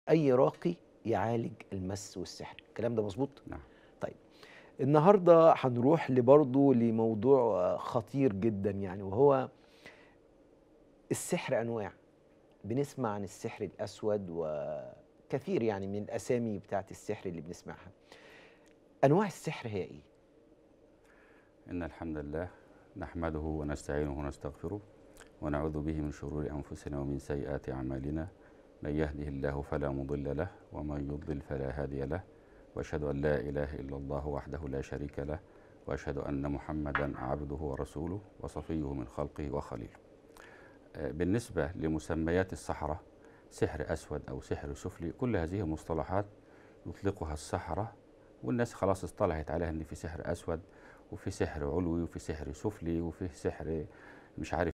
اي راقي يعالج المس والسحر الكلام ده مظبوط نعم. طيب النهارده هنروح لبرضه لموضوع خطير جدا يعني وهو السحر انواع بنسمع عن السحر الاسود وكثير يعني من الاسامي بتاعت السحر اللي بنسمعها انواع السحر هي ايه إن الحمد لله نحمده ونستعينه ونستغفره ونعوذ به من شرور أنفسنا ومن سيئات أعمالنا من يهده الله فلا مضل له ومن يضلل فلا هادي له وأشهد أن لا إله إلا الله وحده لا شريك له وأشهد أن محمدا عبده ورسوله وصفيه من خلقه وخليله آه، بالنسبة لمسميات السحرة سحر أسود أو سحر سفلي كل هذه المصطلحات يطلقها السحرة والناس خلاص اصطلحت عليها ان في سحر اسود وفي سحر علوي وفي سحر سفلي وفي سحر مش عارف